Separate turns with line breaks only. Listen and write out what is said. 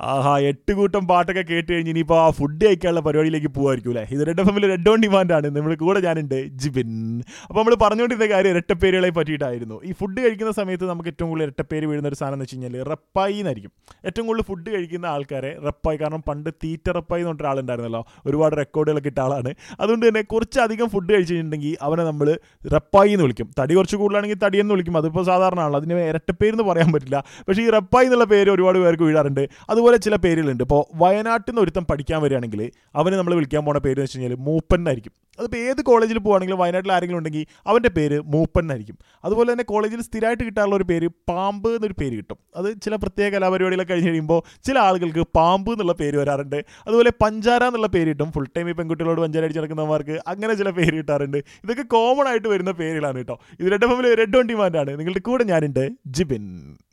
ആഹാ എട്ട് കൂട്ടം പാട്ടൊക്കെ കേട്ട് കഴിഞ്ഞ് ഇനിയിപ്പോൾ ആ ഫുഡ് കഴിക്കാനുള്ള പരിപാടിയിലേക്ക് പോകുമായിരിക്കും അല്ലേ ഇത് റെഡ് എഫ് എമ്മിൽ റെഡ് ഓൺ ഡിമാൻഡാണ് നമ്മൾ കൂടെ ഞാനുണ്ട് ജിബിൻ അപ്പോൾ നമ്മൾ പറഞ്ഞുകൊണ്ടിരുന്ന കാര്യം ഇരട്ടപ്പേരുകളെ പറ്റിയിട്ടായിരുന്നു ഈ ഫുഡ് കഴിക്കുന്ന സമയത്ത് നമുക്ക് ഏറ്റവും കൂടുതൽ ഇരട്ടപ്പേര് വീഴുന്ന ഒരു സാധനം എന്ന് വെച്ച് കഴിഞ്ഞാൽ റപ്പായി എന്നായിരിക്കും ഏറ്റവും കൂടുതൽ ഫുഡ് കഴിക്കുന്ന ആൾക്കാരെ റപ്പായി കാരണം പണ്ട് തീറ്റ റപ്പായി എന്ന് പറഞ്ഞ ഒരാളുണ്ടായിരുന്നല്ലോ ഒരുപാട് റെക്കോർഡുകളൊക്കെ ഇട്ട ആളാണ് അതുകൊണ്ട് തന്നെ കുറച്ചധികം ഫുഡ് കഴിച്ചിട്ടുണ്ടെങ്കിൽ അവനെ നമ്മൾ റപ്പായി എന്ന് വിളിക്കും തടി കുറച്ച് കൂടുതലാണെങ്കിൽ തടിയെന്ന് വിളിക്കും അതിപ്പോൾ സാധാരണ ആണല്ലോ അതിന് ഇരട്ടപ്പേരെന്ന് പറയാൻ പറ്റില്ല പക്ഷേ ഈ റപ്പായി എന്നുള്ള പേര് ഒരുപാട് പേർക്ക് വീഴാറുണ്ട് അതുപോലെ ചില പേരുകളുണ്ട് ഇപ്പോൾ വയനാട്ടിൽ നിന്ന് ഒരുത്തം പഠിക്കാൻ വരികയാണെങ്കിൽ അവന് നമ്മൾ വിളിക്കാൻ പോണ പേര് എന്ന് വെച്ച് കഴിഞ്ഞാൽ മൂപ്പൻ എന്നായിരിക്കും അതിപ്പോൾ ഏത് കോളേജിൽ പോകുകയാണെങ്കിലും വയനാട്ടിൽ ആരെങ്കിലും ഉണ്ടെങ്കിൽ അവൻ്റെ പേര് മൂപ്പൻ എന്നായിരിക്കും അതുപോലെ തന്നെ കോളേജിൽ സ്ഥിരമായിട്ട് കിട്ടാനുള്ള ഒരു പേര് പാമ്പ് എന്നൊരു പേര് കിട്ടും അത് ചില പ്രത്യേക കലാപരിപാടികളൊക്കെ കഴിഞ്ഞ് കഴിയുമ്പോൾ ചില ആളുകൾക്ക് പാമ്പ് എന്നുള്ള പേര് വരാറുണ്ട് അതുപോലെ പഞ്ചാര എന്നുള്ള പേര് കിട്ടും ഫുൾ ടൈം ഈ പെൺകുട്ടികളോട് പഞ്ചാര അടിച്ച് നടക്കുന്നവർക്ക് അങ്ങനെ ചില പേര് കിട്ടാറുണ്ട് ഇതൊക്കെ കോമൺ ആയിട്ട് വരുന്ന പേരുകളാണ് കേട്ടോ ഇത് റെഡ് എഫ് എമ്മിൽ റെഡ് ഓൺ ഡിമാൻഡാണ് നിങ്ങളുടെ കൂടെ ഞാനുണ്ട് ജിബിൻ